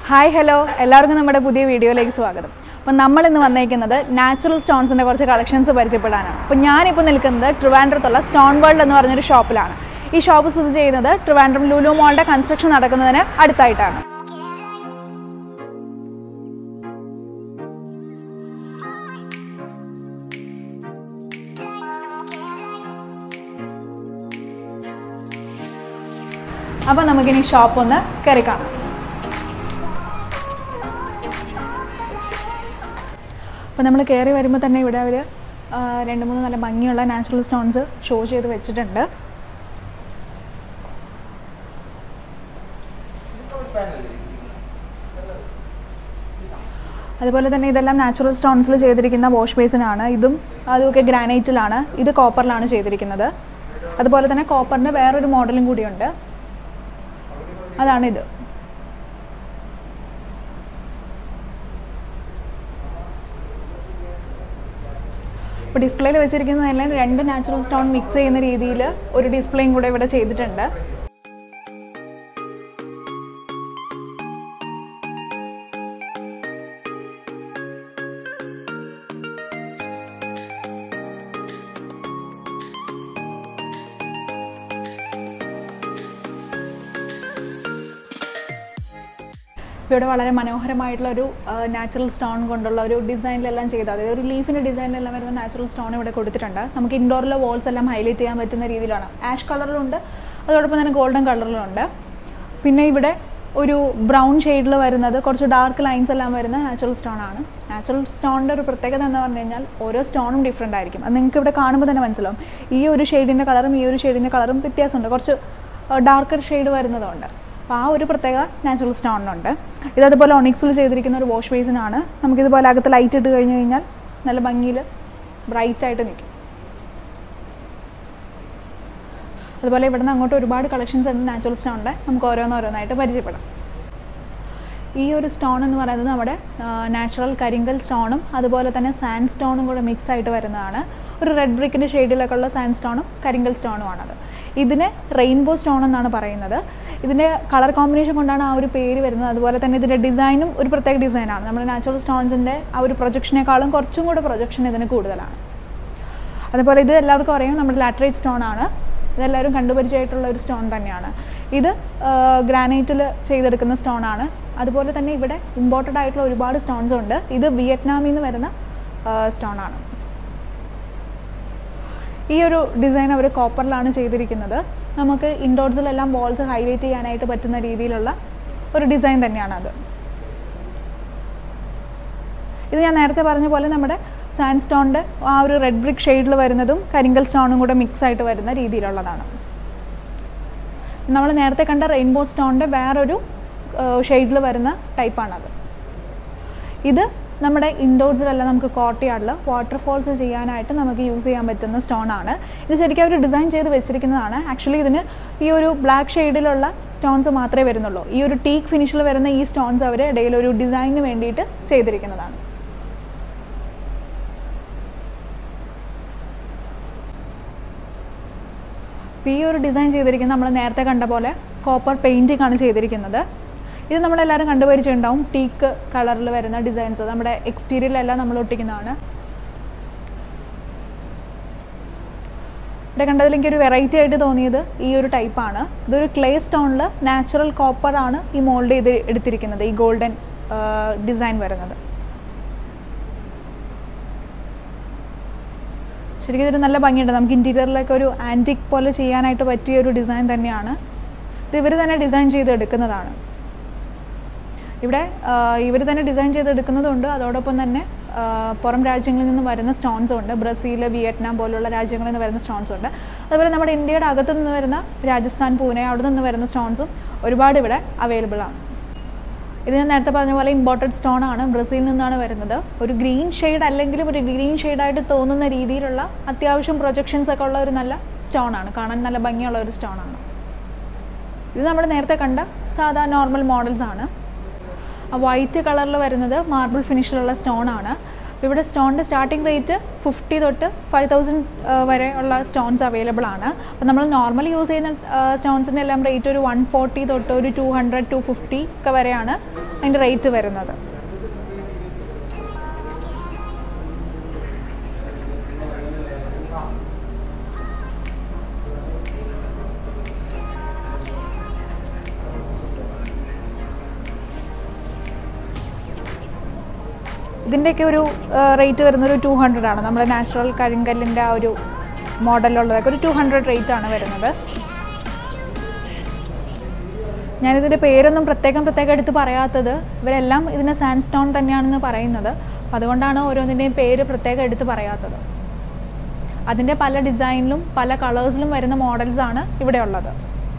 hi hello എല്ലാവർക്കും നമ്മുടെ പുതിയ വീഡിയോയിലേക്ക് സ്വാഗതം അപ്പം നമ്മൾ ഇന്ന് വന്നേക്കുന്നത് നാച്ചുറൽ സ്റ്റോൺസിൻ്റെ കുറച്ച് കളക്ഷൻസ് പരിചയപ്പെടാനാണ് അപ്പോൾ ഞാനിപ്പോൾ നിൽക്കുന്നത് ട്രിവാൻഡ്രത്തുള്ള സ്റ്റോൺ വേൾഡ് എന്ന് പറഞ്ഞൊരു ഷോപ്പിലാണ് ഈ ഷോപ്പ് സ്ഥിതി ചെയ്യുന്നത് ട്രിവാൻഡ്രം ലുലു മോളിൻ്റെ കൺസ്ട്രക്ഷൻ നടക്കുന്നതിന് അടുത്തായിട്ടാണ് അപ്പോൾ നമുക്കിനി ഷോപ്പ് ഒന്ന് കയറി കാണാം അപ്പോൾ നമ്മൾ കയറി വരുമ്പോൾ തന്നെ ഇവിടെ അവർ രണ്ട് മൂന്ന് നല്ല ഭംഗിയുള്ള നാച്ചുറൽ സ്റ്റോൺസ് ഷോ ചെയ്ത് വെച്ചിട്ടുണ്ട് അതുപോലെ തന്നെ ഇതെല്ലാം നാച്ചുറൽ സ്റ്റോൺസിൽ ചെയ്തിരിക്കുന്ന വാഷ് ബേസിനാണ് ഇതും അതുമൊക്കെ ഗ്രാനൈറ്റിലാണ് ഇത് കോപ്പറിലാണ് ചെയ്തിരിക്കുന്നത് അതുപോലെ തന്നെ കോപ്പറിൻ്റെ വേറൊരു മോഡലും കൂടിയുണ്ട് അതാണിത് ഇപ്പോൾ ഡിസ്പ്ലേയിൽ വെച്ചിരിക്കുന്നതെല്ലാം രണ്ട് നാച്ചുറൽ സ്റ്റോൺ മിക്സ് ചെയ്യുന്ന രീതിയിൽ ഒരു ഡിസ്പ്ലേയും കൂടെ ഇവിടെ ചെയ്തിട്ടുണ്ട് ഇവിടെ വളരെ മനോഹരമായിട്ടുള്ള ഒരു നാച്ചുറൽ സ്റ്റോൺ കൊണ്ടുള്ള ഒരു ഡിസൈനിലെല്ലാം ചെയ്ത് അതായത് ഒരു ലീഫിൻ്റെ ഡിസൈനിലെല്ലാം വരുന്ന നാച്ചുറൽ സ്റ്റോൺ ഇവിടെ കൊടുത്തിട്ടുണ്ട് നമുക്ക് ഇൻഡോറിലെ വാൾസ് എല്ലാം ഹൈലൈറ്റ് ചെയ്യാൻ പറ്റുന്ന രീതിയിലാണ് ആഷ് കളറിലുണ്ട് അതോടൊപ്പം തന്നെ ഗോൾഡൻ കളറിലുണ്ട് പിന്നെ ഇവിടെ ഒരു ബ്രൗൺ ഷെയ്ഡിൽ വരുന്നത് കുറച്ച് ഡാർക്ക് ലൈൻസ് എല്ലാം വരുന്ന നാച്ചുറൽ സ്റ്റോൺ ആണ് നാച്ചുറൽ സ്റ്റോണിൻ്റെ ഒരു പ്രത്യേകത എന്ന് പറഞ്ഞു കഴിഞ്ഞാൽ ഓരോ സ്റ്റോണും ഡിഫറെൻ്റ് ആയിരിക്കും അത് നിങ്ങൾക്ക് ഇവിടെ കാണുമ്പോൾ തന്നെ മനസ്സിലാവും ഈ ഒരു ഷെയ്ഡിൻ്റെ കളറും ഈ ഒരു ഷെയ്ഡിൻ്റെ കളറും വ്യത്യാസമുണ്ട് കുറച്ച് ഡാർക്കർ ഷെയ്ഡ് വരുന്നതുകൊണ്ട് അപ്പോൾ ആ ഒരു പ്രത്യേക നാച്ചുറൽ സ്റ്റോണിനുണ്ട് ഇത് അതുപോലെ ഒണിക്സിൽ ചെയ്തിരിക്കുന്ന ഒരു വാഷ് ബേസിനാണ് നമുക്കിതുപോലെ അകത്ത് ലൈറ്റ് ഇട്ട് കഴിഞ്ഞ് കഴിഞ്ഞാൽ നല്ല ഭംഗിയിൽ ബ്രൈറ്റ് ആയിട്ട് നിൽക്കും അതുപോലെ ഇവിടുന്ന് അങ്ങോട്ട് ഒരുപാട് കളക്ഷൻസ് ഉണ്ട് നാച്ചുറൽ സ്റ്റോണിൻ്റെ നമുക്ക് ഓരോന്നോരോന്നായിട്ട് പരിചയപ്പെടാം ഈ ഒരു സ്റ്റോൺ എന്ന് പറയുന്നത് നമ്മുടെ നാച്ചുറൽ കരിങ്കൽ സ്റ്റോണും അതുപോലെ തന്നെ സാൻഡ് സ്റ്റോണും കൂടെ മിക്സ് ആയിട്ട് വരുന്നതാണ് ഒരു റെഡ് ബ്രിക്കിൻ്റെ ഷെയ്ഡിലൊക്കെ ഉള്ള സാൻഡ് സ്റ്റോണും കരിങ്കൽ സ്റ്റോണുമാണത് ഇതിന് റെയിൻബോ സ്റ്റോൺ എന്നാണ് പറയുന്നത് ഇതിൻ്റെ കളർ കോമ്പിനേഷൻ കൊണ്ടാണ് ആ ഒരു പേര് വരുന്നത് അതുപോലെ തന്നെ ഇതിൻ്റെ ഡിസൈനും ഒരു പ്രത്യേക ഡിസൈനാണ് നമ്മുടെ നാച്ചുറൽ സ്റ്റോൺസിൻ്റെ ആ ഒരു പ്രൊജക്ഷനേക്കാളും കുറച്ചും കൂടെ പ്രൊജക്ഷൻ ഇതിന് കൂടുതലാണ് അതുപോലെ ഇത് എല്ലാവർക്കും അറിയാം നമ്മുടെ ലാറ്ററേറ്റ് സ്റ്റോൺ ആണ് ഇതെല്ലാവരും കണ്ടുപരിചയമായിട്ടുള്ള ഒരു സ്റ്റോൺ തന്നെയാണ് ഇത് ഗ്രാനൈറ്റിൽ ചെയ്തെടുക്കുന്ന സ്റ്റോൺ ആണ് അതുപോലെ തന്നെ ഇവിടെ ഇമ്പോർട്ടഡ് ആയിട്ടുള്ള ഒരുപാട് സ്റ്റോൺസ് ഉണ്ട് ഇത് വിയറ്റ്നാമിൽ നിന്ന് വരുന്ന സ്റ്റോൺ ആണ് ഈ ഒരു ഡിസൈൻ അവർ കോപ്പറിലാണ് ചെയ്തിരിക്കുന്നത് നമുക്ക് ഇൻഡോർസിലെല്ലാം വാൾസ് ഹൈലൈറ്റ് ചെയ്യാനായിട്ട് പറ്റുന്ന രീതിയിലുള്ള ഒരു ഡിസൈൻ തന്നെയാണത് ഇത് ഞാൻ നേരത്തെ പറഞ്ഞ പോലെ നമ്മുടെ സാൻഡ് സ്റ്റോണിൻ്റെ ആ ഒരു റെഡ് ബ്രിക്ക് ഷെയ്ഡിൽ വരുന്നതും കരിങ്കൽ സ്റ്റോണും കൂടെ മിക്സ് ആയിട്ട് വരുന്ന രീതിയിലുള്ളതാണ് നമ്മൾ നേരത്തെ കണ്ട റെയിൻബോ സ്റ്റോണിൻ്റെ വേറൊരു ഷെയ്ഡിൽ വരുന്ന ടൈപ്പാണത് ഇത് നമ്മുടെ ഇൻഡോർസിലെല്ലാം നമുക്ക് കോർട്ടിയാർഡിൽ വാട്ടർഫോൾസ് ചെയ്യാനായിട്ട് നമുക്ക് യൂസ് ചെയ്യാൻ പറ്റുന്ന സ്റ്റോൺ ആണ് ഇത് ശരിക്കും അവർ ഡിസൈൻ ചെയ്ത് വെച്ചിരിക്കുന്നതാണ് ആക്ച്വലി ഇതിന് ഈ ഒരു ബ്ലാക്ക് ഷെയ്ഡിലുള്ള സ്റ്റോൺസ് മാത്രമേ വരുന്നുള്ളൂ ഈ ഒരു ടീക്ക് ഫിനിഷിൽ വരുന്ന ഈ സ്റ്റോൺസ് അവർ ഇടയിൽ ഒരു ഡിസൈനിന് വേണ്ടിയിട്ട് ചെയ്തിരിക്കുന്നതാണ് ഈ ഒരു ഡിസൈൻ ചെയ്തിരിക്കുന്നത് നമ്മൾ നേരത്തെ കണ്ട പോലെ കോപ്പർ പെയിൻറ്റിംഗ് ആണ് ചെയ്തിരിക്കുന്നത് ഇത് നമ്മളെല്ലാവരും കണ്ടുപരിച്ചിട്ടുണ്ടാവും ടീക്ക് കളറിൽ വരുന്ന ഡിസൈൻസ് നമ്മുടെ എക്സ്റ്റീരിയറിലെല്ലാം നമ്മൾ ഒട്ടിക്കുന്നതാണ് ഇവിടെ കണ്ടതിൽ എനിക്കൊരു വെറൈറ്റി ആയിട്ട് തോന്നിയത് ഈ ഒരു ടൈപ്പാണ് ഇതൊരു ക്ലേ സ്റ്റോണിൽ നാച്ചുറൽ കോപ്പർ ആണ് ഈ മോൾഡ് ചെയ്ത് എടുത്തിരിക്കുന്നത് ഈ ഗോൾഡൻ ഡിസൈൻ വരുന്നത് ശരിക്കും ഇതൊരു നല്ല ഭംഗിയുണ്ട് നമുക്ക് ഇൻറ്റീരിയറിലൊക്കെ ഒരു ആൻറ്റിക് പോലെ ചെയ്യാനായിട്ട് പറ്റിയ ഒരു ഡിസൈൻ തന്നെയാണ് ഇത് ഇവർ തന്നെ ഡിസൈൻ ചെയ്ത് എടുക്കുന്നതാണ് ഇവിടെ ഇവർ തന്നെ ഡിസൈൻ ചെയ്തെടുക്കുന്നതുണ്ട് അതോടൊപ്പം തന്നെ പുറം രാജ്യങ്ങളിൽ നിന്ന് വരുന്ന സ്റ്റോൺസും ഉണ്ട് ബ്രസീൽ വിയറ്റ്നാം പോലുള്ള രാജ്യങ്ങളിൽ നിന്ന് വരുന്ന സ്റ്റോൺസും ഉണ്ട് അതുപോലെ നമ്മുടെ ഇന്ത്യയുടെ അകത്തു നിന്ന് വരുന്ന രാജസ്ഥാൻ പൂനെ അവിടെ നിന്ന് വരുന്ന സ്റ്റോൺസും ഒരുപാട് ഇവിടെ അവൈലബിൾ ആണ് ഇത് ഞാൻ നേരത്തെ പറഞ്ഞ പോലെ ഇമ്പോർട്ടഡ് സ്റ്റോൺ ആണ് ബ്രസീലിൽ നിന്നാണ് വരുന്നത് ഒരു ഗ്രീൻ ഷെയ്ഡ് അല്ലെങ്കിലും ഒരു ഗ്രീൻ ഷെയ്ഡായിട്ട് തോന്നുന്ന രീതിയിലുള്ള അത്യാവശ്യം പ്രൊജക്ഷൻസ് ഒക്കെ ഉള്ള ഒരു നല്ല സ്റ്റോൺ ആണ് കാണാൻ നല്ല ഭംഗിയുള്ള ഒരു സ്റ്റോൺ ആണ് ഇത് നമ്മൾ നേരത്തെ കണ്ട സാധാ നോർമൽ മോഡൽസ് ആണ് വൈറ്റ് കളറിൽ വരുന്നത് മാർബിൾ ഫിനിഷിലുള്ള സ്റ്റോൺ ആണ് ഇവിടെ സ്റ്റോണിൻ്റെ സ്റ്റാർട്ടിംഗ് റേറ്റ് ഫിഫ്റ്റി തൊട്ട് ഫൈവ് തൗസൻഡ് വരെ ഉള്ള സ്റ്റോൺസ് അവൈലബിൾ ആണ് അപ്പോൾ നമ്മൾ നോർമലി യൂസ് ചെയ്യുന്ന സ്റ്റോൺസിൻ്റെ എല്ലാം റേറ്റ് ഒരു വൺ ഫോർട്ടി തൊട്ട് ഒരു ടു ഹൺഡ്രഡ് ടു ഫിഫ്റ്റി ഒക്കെ വരെയാണ് അതിൻ്റെ റേറ്റ് വരുന്നത് ഇതിൻ്റെയൊക്കെ ഒരു റേറ്റ് വരുന്നത് ഒരു ടു ഹൺഡ്രഡ് ആണ് നമ്മുടെ നാച്ചുറൽ കരിങ്കല്ലിൻ്റെ ആ ഒരു മോഡലുള്ളതൊക്കെ ഒരു ടു ഹൺഡ്രഡ് റേറ്റ് ആണ് വരുന്നത് ഞാനിതിൻ്റെ പേരൊന്നും പ്രത്യേകം പ്രത്യേകം എടുത്ത് പറയാത്തത് ഇവരെല്ലാം ഇതിനെ സാൻഡ് സ്റ്റോൺ തന്നെയാണെന്ന് പറയുന്നത് അപ്പം അതുകൊണ്ടാണ് ഓരോന്നിൻ്റെയും പേര് പ്രത്യേകം എടുത്ത് പറയാത്തത് അതിൻ്റെ പല ഡിസൈനിലും പല കളേഴ്സിലും വരുന്ന മോഡൽസാണ് ഇവിടെ ഉള്ളത്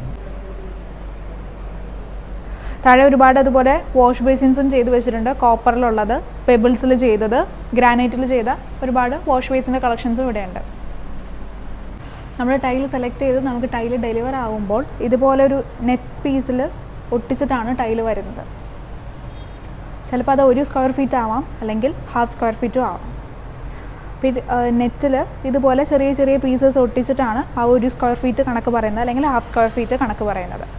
താഴെ ഒരുപാട് അതുപോലെ വാഷ് ബേസിൻസും ചെയ്ത് വെച്ചിട്ടുണ്ട് കോപ്പറിലുള്ളത് പെബിൾസിൽ ചെയ്തത് ഗ്രാനൈറ്റിൽ ചെയ്ത ഒരുപാട് വാഷ് ബേസിൻ്റെ കളക്ഷൻസും ഇവിടെയുണ്ട് നമ്മൾ ടൈൽ സെലക്ട് ചെയ്ത് നമുക്ക് ടൈൽ ഡെലിവർ ആകുമ്പോൾ ഇതുപോലൊരു നെറ്റ് പീസിൽ ഒട്ടിച്ചിട്ടാണ് ടൈൽ വരുന്നത് ചിലപ്പോൾ അത് ഒരു സ്ക്വയർ ഫീറ്റ് ആവാം അല്ലെങ്കിൽ ഹാഫ് സ്ക്വയർ ഫീറ്റും ആവാം അപ്പോൾ ഇത് നെറ്റിൽ ഇതുപോലെ ചെറിയ ചെറിയ പീസസ് ഒട്ടിച്ചിട്ടാണ് ആ ഒരു സ്ക്വയർ ഫീറ്റ് കണക്ക് പറയുന്നത് അല്ലെങ്കിൽ ഹാഫ് സ്ക്വയർ ഫീറ്റ് കണക്ക് പറയുന്നത്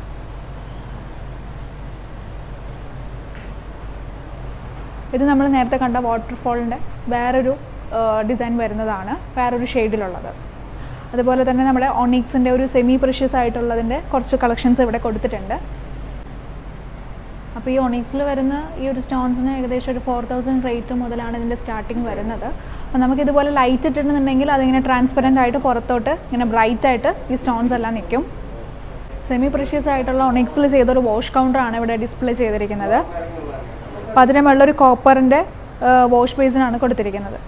ഇത് നമ്മൾ നേരത്തെ കണ്ട വാട്ടർഫോളിൻ്റെ വേറൊരു ഡിസൈൻ വരുന്നതാണ് വേറൊരു ഷെയ്ഡിലുള്ളത് അതുപോലെ തന്നെ നമ്മുടെ ഒണിക്സിൻ്റെ ഒരു സെമി പ്രഷ്യസ് ആയിട്ടുള്ളതിൻ്റെ കുറച്ച് കളക്ഷൻസ് ഇവിടെ കൊടുത്തിട്ടുണ്ട് അപ്പോൾ ഈ ഒണിക്സിൽ വരുന്ന ഈ ഒരു സ്റ്റോൺസിന് ഏകദേശം ഒരു ഫോർ തൗസൻഡ് റേറ്റ് മുതലാണ് ഇതിൻ്റെ സ്റ്റാർട്ടിങ് വരുന്നത് അപ്പോൾ നമുക്ക് ഇതുപോലെ ലൈറ്റ് ഇട്ടിട്ടുണ്ടെങ്കിൽ അതിങ്ങനെ ട്രാൻസ്പെറൻ്റ് ആയിട്ട് പുറത്തോട്ട് ഇങ്ങനെ ബ്രൈറ്റ് ആയിട്ട് ഈ സ്റ്റോൺസ് എല്ലാം നിൽക്കും സെമി പ്രഷ്യസ് ആയിട്ടുള്ള ഒണിക്സിൽ ചെയ്തൊരു വാഷ് കൗണ്ടറാണ് ഇവിടെ ഡിസ്പ്ലേ ചെയ്തിരിക്കുന്നത് അപ്പോൾ അതിന് മുകളിലൊരു കോപ്പറിൻ്റെ വാഷ് ബേസിനാണ് കൊടുത്തിരിക്കുന്നത്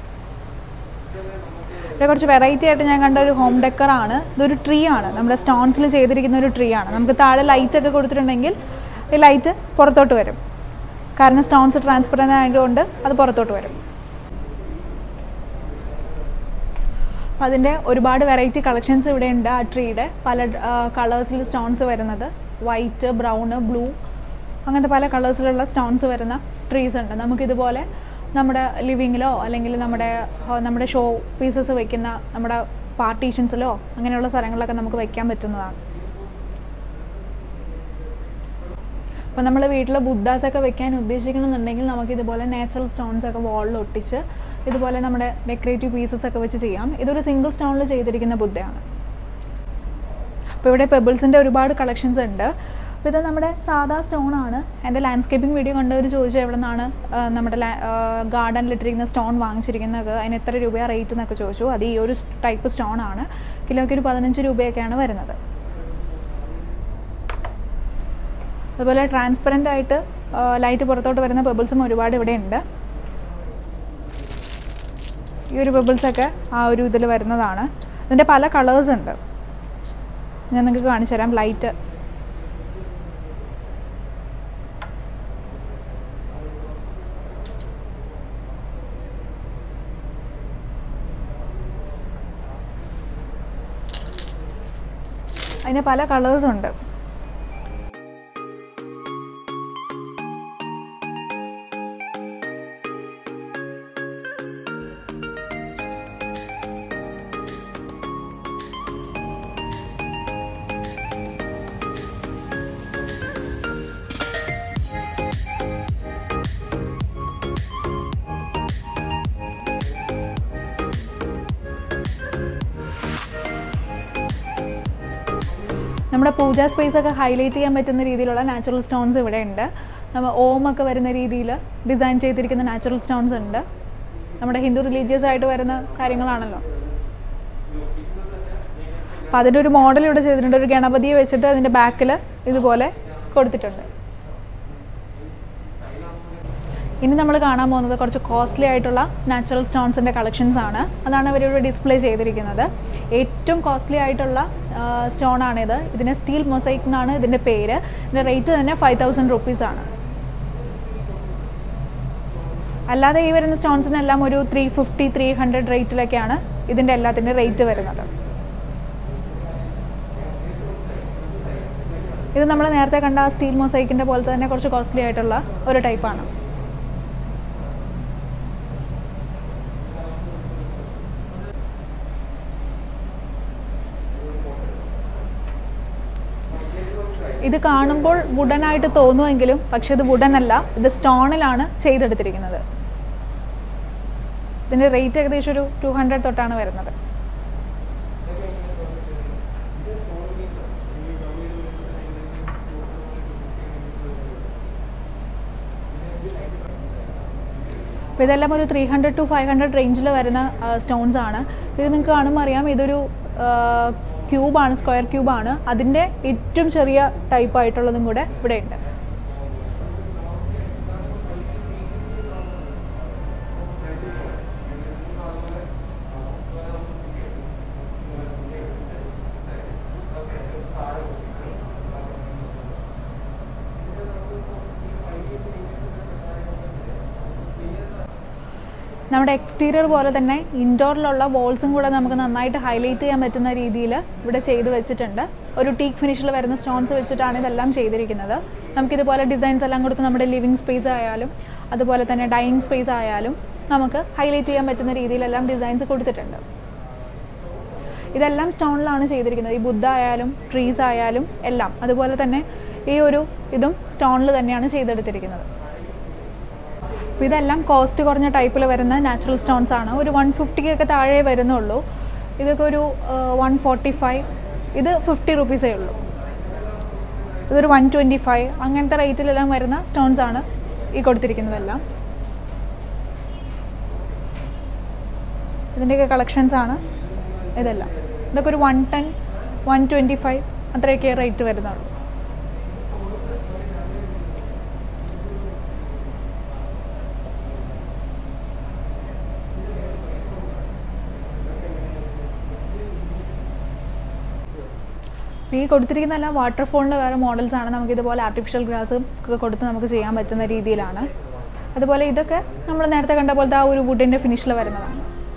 ഇവിടെ കുറച്ച് വെറൈറ്റി ആയിട്ട് ഞാൻ കണ്ട ഒരു ഹോം ഡെക്കറാണ് ഇതൊരു ട്രീ ആണ് നമ്മുടെ സ്റ്റോൺസിൽ ചെയ്തിരിക്കുന്ന ഒരു ട്രീ ആണ് നമുക്ക് താഴെ ലൈറ്റ് ഒക്കെ കൊടുത്തിട്ടുണ്ടെങ്കിൽ ഈ ലൈറ്റ് പുറത്തോട്ട് വരും കാരണം സ്റ്റോൺസ് ട്രാൻസ്പെറൻ്റ് ആയതുകൊണ്ട് അത് പുറത്തോട്ട് വരും അപ്പോൾ അതിൻ്റെ ഒരുപാട് വെറൈറ്റി കളക്ഷൻസ് ഇവിടെ ഉണ്ട് ആ ട്രീയുടെ പല കളേഴ്സിൽ സ്റ്റോൺസ് വരുന്നത് വൈറ്റ് ബ്രൗണ് ബ്ലൂ അങ്ങനത്തെ പല കളേഴ്സിലുള്ള സ്റ്റോൺസ് വരുന്ന ട്രീസ് ഉണ്ട് നമുക്കിതുപോലെ നമ്മുടെ ലിവിങ്ങിലോ അല്ലെങ്കിൽ നമ്മുടെ നമ്മുടെ ഷോ പീസസ് വെക്കുന്ന നമ്മുടെ പാർട്ടീഷൻസിലോ അങ്ങനെയുള്ള സ്ഥലങ്ങളിലൊക്കെ നമുക്ക് വെക്കാൻ പറ്റുന്നതാണ് അപ്പോൾ നമ്മൾ വീട്ടിൽ ബുദ്ധാസ് ഒക്കെ വെക്കാൻ ഉദ്ദേശിക്കണമെന്നുണ്ടെങ്കിൽ നമുക്ക് ഇതുപോലെ നാച്ചുറൽ സ്റ്റോൺസ് ഒക്കെ വാളിൽ ഒട്ടിച്ച് ഇതുപോലെ നമ്മുടെ ഡെക്കറേറ്റീവ് പീസസ് ഒക്കെ വെച്ച് ചെയ്യാം ഇതൊരു സിംഗിൾ സ്റ്റോണിൽ ചെയ്തിരിക്കുന്ന ബുദ്ധയാണ് അപ്പോൾ ഇവിടെ പെബിൾസിൻ്റെ ഒരുപാട് കളക്ഷൻസ് ഉണ്ട് അപ്പോൾ ഇത് നമ്മുടെ സാധാ സ്റ്റോൺ ആണ് എൻ്റെ ലാൻഡ്സ്കേപ്പിംഗ് വീഡിയോ കണ്ടവർ ചോദിച്ചു എവിടെ നിന്നാണ് നമ്മുടെ ഗാർഡനിലിട്ടിരിക്കുന്ന സ്റ്റോൺ വാങ്ങിച്ചിരിക്കുന്നത് അതിന് എത്ര രൂപയാണ് റേറ്റ് എന്നൊക്കെ ചോദിച്ചു അത് ഈ ഒരു ടൈപ്പ് സ്റ്റോൺ ആണ് കിലോയ്ക്ക് ഒരു പതിനഞ്ച് രൂപയൊക്കെയാണ് വരുന്നത് അതുപോലെ ട്രാൻസ്പെറൻ്റ് ആയിട്ട് ലൈറ്റ് പുറത്തോട്ട് വരുന്ന ബബിൾസും ഒരുപാട് ഇവിടെ ഉണ്ട് ഈ ഒരു ബബിൾസൊക്കെ ആ ഒരു ഇതിൽ വരുന്നതാണ് ഇതിൻ്റെ പല കളേഴ്സ് ഉണ്ട് ഞാൻ നിങ്ങൾക്ക് കാണിച്ചു തരാം ലൈറ്റ് അതിന് പല കളേഴ്സും ഉണ്ട് നമ്മുടെ പൂജാ സ്പേസ് ഒക്കെ ഹൈലൈറ്റ് ചെയ്യാൻ പറ്റുന്ന രീതിയിലുള്ള നാച്ചുറൽ സ്റ്റോൺസ് ഇവിടെ ഉണ്ട് നമ്മൾ ഓം ഒക്കെ വരുന്ന രീതിയിൽ ഡിസൈൻ ചെയ്തിരിക്കുന്ന നാച്ചുറൽ സ്റ്റോൺസ് ഉണ്ട് നമ്മുടെ ഹിന്ദു റിലീജിയസ് ആയിട്ട് വരുന്ന കാര്യങ്ങളാണല്ലോ അപ്പം അതിൻ്റെ ഒരു മോഡൽ ഇവിടെ ചെയ്തിട്ടുണ്ട് ഒരു ഗണപതിയെ വെച്ചിട്ട് അതിൻ്റെ ബാക്കിൽ ഇതുപോലെ കൊടുത്തിട്ടുണ്ട് ഇനി നമ്മൾ കാണാൻ പോകുന്നത് കുറച്ച് കോസ്റ്റ്ലി ആയിട്ടുള്ള നാച്ചുറൽ സ്റ്റോൺസിൻ്റെ കളക്ഷൻസ് ആണ് അതാണ് അവരിവിടെ ഡിസ്പ്ലേ ചെയ്തിരിക്കുന്നത് ഏറ്റവും കോസ്റ്റ്ലി ആയിട്ടുള്ള സ്റ്റോൺ ആണിത് ഇതിന് സ്റ്റീൽ മൊസൈക്ക് എന്നാണ് ഇതിൻ്റെ പേര് ഇതിൻ്റെ റേറ്റ് തന്നെ ഫൈവ് തൗസൻഡ് റുപ്പീസ് ആണ് അല്ലാതെ ഈ വരുന്ന സ്റ്റോൺസിനെല്ലാം ഒരു ത്രീ ഫിഫ്റ്റി ത്രീ ഹൺഡ്രഡ് റേറ്റിലൊക്കെയാണ് ഇതിൻ്റെ എല്ലാത്തിൻ്റെ റേറ്റ് വരുന്നത് ഇത് നമ്മൾ നേരത്തെ കണ്ട ആ സ്റ്റീൽ മൊസൈക്കിൻ്റെ പോലത്തെ തന്നെ കുറച്ച് കോസ്റ്റ്ലി ആയിട്ടുള്ള ഒരു ടൈപ്പാണ് ഇത് കാണുമ്പോൾ വുഡൻ ആയിട്ട് തോന്നുമെങ്കിലും പക്ഷെ ഇത് വുഡൻ അല്ല ഇത് സ്റ്റോണിലാണ് ചെയ്തെടുത്തിരിക്കുന്നത് ഇതിൻ്റെ റേറ്റ് ഏകദേശം ഒരു ടു ഹൺഡ്രഡ് തൊട്ടാണ് വരുന്നത് അപ്പോൾ ഇതെല്ലാം ഒരു three hundred to five hundred റേഞ്ചിൽ വരുന്ന സ്റ്റോൺസ് ആണ് ഇത് നിങ്ങൾക്ക് കാണുമ്പോൾ അറിയാം ഇതൊരു ക്യൂബാണ് സ്ക്വയർ ക്യൂബാണ് അതിൻ്റെ ഏറ്റവും ചെറിയ ടൈപ്പ് ആയിട്ടുള്ളതും കൂടെ ഇവിടെ ഉണ്ട് നമ്മുടെ എക്സ്റ്റീരിയർ പോലെ തന്നെ ഇൻഡോറിലുള്ള വോൾസും കൂടെ നമുക്ക് നന്നായിട്ട് ഹൈലൈറ്റ് ചെയ്യാൻ പറ്റുന്ന രീതിയിൽ ഇവിടെ ചെയ്ത് വെച്ചിട്ടുണ്ട് ഒരു ടീക്ക് ഫിനിഷിൽ വരുന്ന സ്റ്റോൺസ് വെച്ചിട്ടാണ് ഇതെല്ലാം ചെയ്തിരിക്കുന്നത് നമുക്കിതുപോലെ ഡിസൈൻസ് എല്ലാം കൊടുത്ത് നമ്മുടെ ലിവിങ് സ്പേസ് ആയാലും അതുപോലെ തന്നെ ഡൈനിങ് സ്പേസ് ആയാലും നമുക്ക് ഹൈലൈറ്റ് ചെയ്യാൻ പറ്റുന്ന രീതിയിലെല്ലാം ഡിസൈൻസ് കൊടുത്തിട്ടുണ്ട് ഇതെല്ലാം സ്റ്റോണിലാണ് ചെയ്തിരിക്കുന്നത് ഈ ബുദ്ധ ആയാലും ട്രീസ് ആയാലും എല്ലാം അതുപോലെ തന്നെ ഈ ഒരു ഇതും സ്റ്റോണിൽ തന്നെയാണ് ചെയ്തെടുത്തിരിക്കുന്നത് അപ്പോൾ ഇതെല്ലാം കോസ്റ്റ് കുറഞ്ഞ ടൈപ്പിൽ വരുന്ന നാച്ചുറൽ സ്റ്റോൺസ് ആണ് ഒരു വൺ ഫിഫ്റ്റിക്കൊക്കെ താഴെ വരുന്നുള്ളൂ ഇതൊക്കെ ഒരു വൺ ഫോർട്ടി ഫൈവ് ഇത് ഫിഫ്റ്റി റുപ്പീസേ ഉള്ളൂ ഇതൊരു വൺ ട്വൻറ്റി ഫൈവ് അങ്ങനത്തെ റേറ്റിലെല്ലാം വരുന്ന സ്റ്റോൺസ് ആണ് ഈ കൊടുത്തിരിക്കുന്നതെല്ലാം ഇതിൻ്റെയൊക്കെ കളക്ഷൻസ് ആണ് ഇതെല്ലാം ഇതൊക്കെ ഒരു one ten one twenty five അത്രയൊക്കെ റേറ്റ് വരുന്നുള്ളൂ ഈ കൊടുത്തിരിക്കുന്ന എല്ലാം വാട്ടർഫോളിൻ്റെ വേറെ മോഡൽസ് ആണ് നമുക്ക് ഇതുപോലെ ആർട്ടിഫിഷ്യൽ ഗ്രാസ് ഒക്കെ കൊടുത്ത് നമുക്ക് ചെയ്യാൻ പറ്റുന്ന രീതിയിലാണ് അതുപോലെ ഇതൊക്കെ നമ്മൾ നേരത്തെ കണ്ട പോലത്തെ ആ ഒരു വുഡിൻ്റെ ഫിനിഷിൽ വരുന്നതാണ്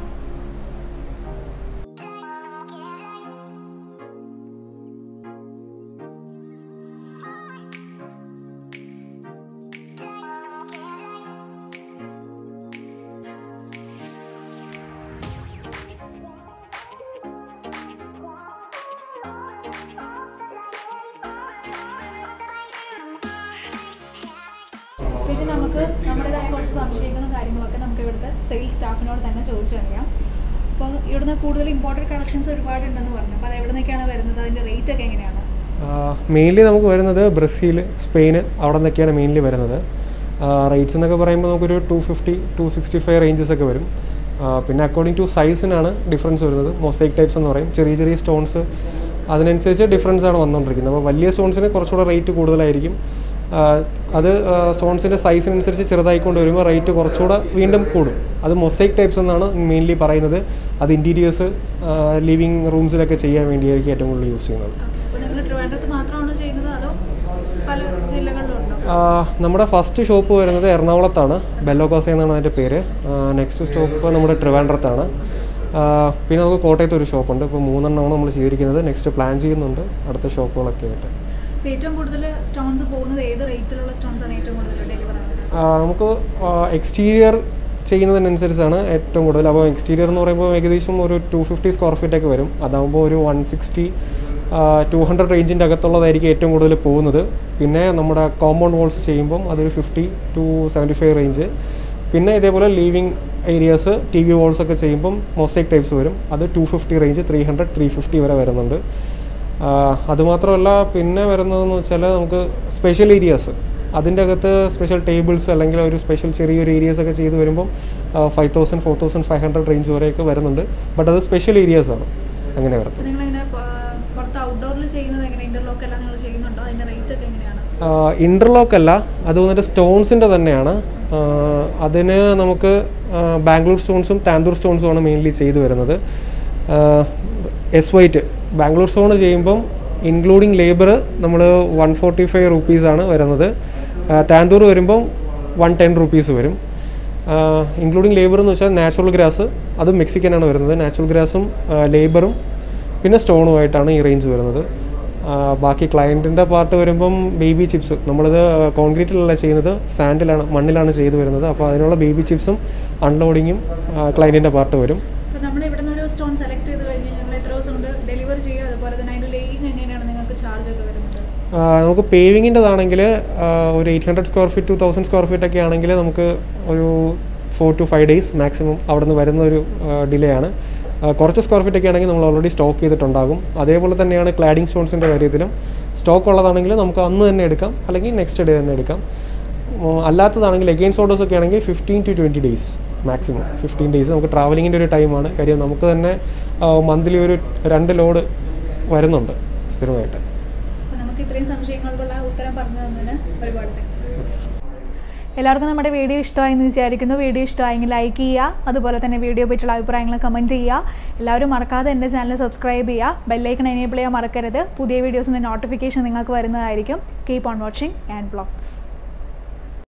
പിന്നെ നമുക്ക് നമ്മുടേതായ കുറച്ച് സംശയങ്ങളും കാര്യങ്ങളൊക്കെ നമുക്ക് ഇവിടുത്തെ സെയിൽസ് സ്റ്റാഫിനോട് തന്നെ ചോദിച്ചറിയാം അപ്പോൾ ഇവിടുന്ന് കൂടുതൽ ഇമ്പോർട്ടൻറ്റ് കളക്ഷൻസ് ഒരുപാടുണ്ടെന്ന് പറഞ്ഞു അപ്പോൾ അത് എവിടെ നിന്നൊക്കെയാണ് വരുന്നത് അതിൻ്റെ റേറ്റ് ഒക്കെ എങ്ങനെയാണ് മെയിൻലി നമുക്ക് വരുന്നത് ബ്രസീൽ സ്പെയിൻ അവിടെ നിന്നൊക്കെയാണ് മെയിൻലി വരുന്നത് റേറ്റ്സ് എന്നൊക്കെ പറയുമ്പോൾ നമുക്കൊരു two fifty two sixty five ranges ഒക്കെ വരും ആ, പിന്നെ അക്കോർഡിംഗ് ടു സൈസിനാണ് ഡിഫറൻസ് വരുന്നത് മൊസൈക്ക് ടൈപ്സ് എന്ന് പറയും ചെറിയ ചെറിയ സ്റ്റോൺസ് അതിനനുസരിച്ച് ഡിഫറൻസ് ആണ് വന്നുകൊണ്ടിരിക്കുന്നത് അപ്പോൾ വലിയ സ്റ്റോൺസിന് കുറച്ചുകൂടെ റേറ്റ് കൂടുതലായിരിക്കും ആ, അത് സ്റ്റോൺസിൻ്റെ സൈസിനനുസരിച്ച് ചെറുതായിക്കൊണ്ട് വരുമ്പോൾ റേറ്റ് കുറച്ചുകൂടെ വീണ്ടും കൂടും അത് മൊസൈക്ക് ടൈപ്സ് എന്നാണ് മെയിൻലി പറയുന്നത് അത് ഇൻറ്റീരിയേഴ്സ് ലിവിങ് റൂംസിലൊക്കെ ചെയ്യാൻ വേണ്ടിയായിരിക്കും ഏറ്റവും കൂടുതൽ യൂസ് ചെയ്യുന്നത് അപ്പോൾ നിങ്ങൾ ട്രിവാൻഡ്രത്ത് മാത്രമാണോ ചെയ്യുന്നത് അതോ പല ജില്ലകളിലും ഉണ്ടോ ആ, നമ്മുടെ ഫസ്റ്റ് ഷോപ്പ് വരുന്നത് എറണാകുളത്താണ് ബെല്ലോക്കോസ എന്നാണ് അതിൻ്റെ പേര് നെക്സ്റ്റ് സ്റ്റോപ്പ് നമ്മുടെ ട്രിവാൻഡ്രത്താണ് ആ, പിന്നെ നമുക്ക് കോട്ടയത്ത് ഒരു ഷോപ്പുണ്ട് ഇപ്പോൾ മൂന്നെണ്ണമാണ് നമ്മൾ ചെയ്തിരിക്കുന്നത് നെക്സ്റ്റ് പ്ലാൻ ചെയ്യുന്നുണ്ട് അടുത്ത ഷോപ്പുകളൊക്കെ ആയിട്ട് ഇപ്പോൾ ഏറ്റവും കൂടുതൽ സ്റ്റോൺസ് പോകുന്നത് ഏത് റേറ്റിലുള്ള സ്റ്റോൺസ് ആണ് ഏറ്റവും കൂടുതൽ ഡെലിവർ ആകുന്നത് ആ, നമുക്ക് എക്സ്റ്റീരിയർ ചെയ്യുന്നതിനനുസരിച്ചാണ് ഏറ്റവും കൂടുതൽ അപ്പോൾ എക്സ്റ്റീരിയർ എന്ന് പറയുമ്പോൾ ഏകദേശം ഒരു ടു ഫിഫ്റ്റി സ്ക്വയർ ഫീറ്റ് ഒക്കെ വരും അതാകുമ്പോൾ ഒരു വൺ സിക്സ്റ്റി ടു ഹൺഡ്രഡ് റേഞ്ചിൻ്റെ അകത്തുള്ളതായിരിക്കും ഏറ്റവും കൂടുതൽ പോകുന്നത് പിന്നെ നമ്മുടെ കോമ്പൗണ്ട് വാൾസ് ചെയ്യുമ്പം അതൊരു fifty to seventy five range പിന്നെ ഇതേപോലെ living areas T V walls ഒക്കെ ചെയ്യുമ്പം മൊസൈക്ക് ടൈപ്സ് വരും അത് two fifty range three hundred three fifty വരെ വരുന്നുണ്ട് ആ, അതുമാത്രമല്ല പിന്നെ വരുന്നതെന്ന് വെച്ചാൽ നമുക്ക് സ്പെഷ്യൽ ഏരിയാസ് അതിൻ്റെ അകത്ത് സ്പെഷ്യൽ ടേബിൾസ് അല്ലെങ്കിൽ ഒരു സ്പെഷ്യൽ ചെറിയൊരു ഏരിയാസ് ഒക്കെ ചെയ്ത് വരുമ്പം five thousand four thousand five hundred range വരെയൊക്കെ വരുന്നുണ്ട് ബട്ട് അത് സ്പെഷ്യൽ ഏരിയാസ് ആണ് അങ്ങനെ വരുന്നത് അപ്പോൾ നിങ്ങളിങ്ങനെ പുറത്ത് ഔട്ട്ഡോറിൽ ചെയ്യുന്നത് എങ്ങനെ ഇൻ്റർലോക്ക് എല്ലാം നിങ്ങൾ ചെയ്യുന്നുണ്ടോ അതിൻ്റെ റേറ്റ് ഒക്കെ എങ്ങനെയാണ് ഇൻ്റർലോക്ക് അല്ല അത് വന്നിട്ട് സ്റ്റോൺസിൻ്റെ തന്നെയാണ് ആ, അതിന് നമുക്ക് ആ, ബാംഗ്ലൂർ സ്റ്റോൺസും താന്തൂർ സ്റ്റോൺസും ആണ് മെയിൻലി ചെയ്തു വരുന്നത് എസ് വൈറ്റ് ബാംഗ്ലൂർ സ്റ്റോൺ ചെയ്യുമ്പം ഇൻക്ലൂഡിങ് ലേബർ നമ്മൾ വൺ ഫോർട്ടി ഫൈവ് റുപ്പീസാണ് വരുന്നത് ആ, താന്തൂർ വരുമ്പം വൺ ടെൻ റുപ്പീസ് വരും ഇൻക്ലൂഡിങ് ലേബർ എന്ന് വെച്ചാൽ നാച്ചുറൽ ഗ്രാസ് അത് മെക്സിക്കനാണ് വരുന്നത് നാച്ചുറൽ ഗ്രാസും ലേബറും പിന്നെ സ്റ്റോണുമായിട്ടാണ് ഈ റേഞ്ച് വരുന്നത് ആ, ബാക്കി ക്ലയൻറ്റിൻ്റെ പാർട്ട് വരുമ്പം ബേബി ചിപ്സ് നമ്മളിത് കോൺക്രീറ്റിലല്ല ചെയ്യുന്നത് സാൻഡിലാണ് മണ്ണിലാണ് ചെയ്തു വരുന്നത് അപ്പോൾ അതിനുള്ള ബേബി ചിപ്സും അൺലോഡിങ്ങും ക്ലയൻറ്റിൻ്റെ പാർട്ട് വരും അപ്പോൾ നമ്മൾ ഇവിടെ നിന്ന് ഒരു സ്റ്റോൺ സെലക്ട് ചെയ്ത് കഴിഞ്ഞ് ഞങ്ങൾ എത്ര ദിവസം കൊണ്ട് ഡെലിവറി ചെയ്യുക അതുപോലെ തന്നെ അതിൻ്റെ ലേയിങ് എങ്ങനെയാണ് നിങ്ങൾക്ക് ചാർജ് ഒക്കെ വരുന്നത് ആ, നമുക്ക് പേവിങ്ങിൻ്റെതാണെങ്കിൽ ഒരു eight hundred square feet two thousand square feet ഒക്കെ ആണെങ്കിൽ നമുക്ക് ഒരു four to five days maximum അവിടെ നിന്ന് വരുന്ന ഒരു ഡിലേ ആണ് ആ, കുറച്ച് സ്ക്വയർ ഫീറ്റ് ഒക്കെ ആണെങ്കിൽ നമ്മൾ ഓൾറെഡി സ്റ്റോക്ക് ചെയ്തിട്ടുണ്ടാകും അതേപോലെ തന്നെയാണ് ക്ലാഡിംഗ് സ്റ്റോൺസിൻ്റെ കാര്യത്തിലും സ്റ്റോക്ക് ഉള്ളതാണെങ്കിൽ നമുക്ക് അന്ന് തന്നെ എടുക്കാം അല്ലെങ്കിൽ നെക്സ്റ്റ് ഡേ തന്നെ എടുക്കാം ഉം, അല്ലാത്തതാണെങ്കിൽ എഗെയിൻസ്റ്റ് ഓർഡേഴ്സ് ഒക്കെ ആണെങ്കിൽ fifteen to twenty days maximum fifteen days നമുക്ക് ട്രാവലിങ്ങിൻ്റെ ഒരു ടൈമാണ് കാര്യം നമുക്ക് തന്നെ മന്ത്ലി ഒരു രണ്ട് ലോഡ് വരുന്നുണ്ട് സ്ഥിരമായിട്ട് അപ്പോൾ നമുക്ക് ഇത്രയും സംശയങ്ങൾക്കുള്ള ഉത്തരം പറഞ്ഞു തന്നതിന് ഒരുപാട് താങ്ക്സ് എല്ലാവർക്കും നമ്മുടെ വീഡിയോ ഇഷ്ടമായി എന്ന് വിചാരിക്കുന്നു വീഡിയോ ഇഷ്ടമായെങ്കിൽ ലൈക്ക് ചെയ്യുക അതുപോലെ തന്നെ വീഡിയോ പറ്റിയുള്ള അഭിപ്രായങ്ങൾ കമൻറ്റ് ചെയ്യുക എല്ലാവരും മറക്കാതെ എൻ്റെ ചാനൽ സബ്സ്ക്രൈബ് ചെയ്യുക ബെല്ലൈക്കൺ എനേബിൾ ചെയ്യാൻ മറക്കരുത് പുതിയ വീഡിയോസിൻ്റെ നോട്ടിഫിക്കേഷൻ നിങ്ങൾക്ക് വരുന്നതായിരിക്കും keep on watching and blogs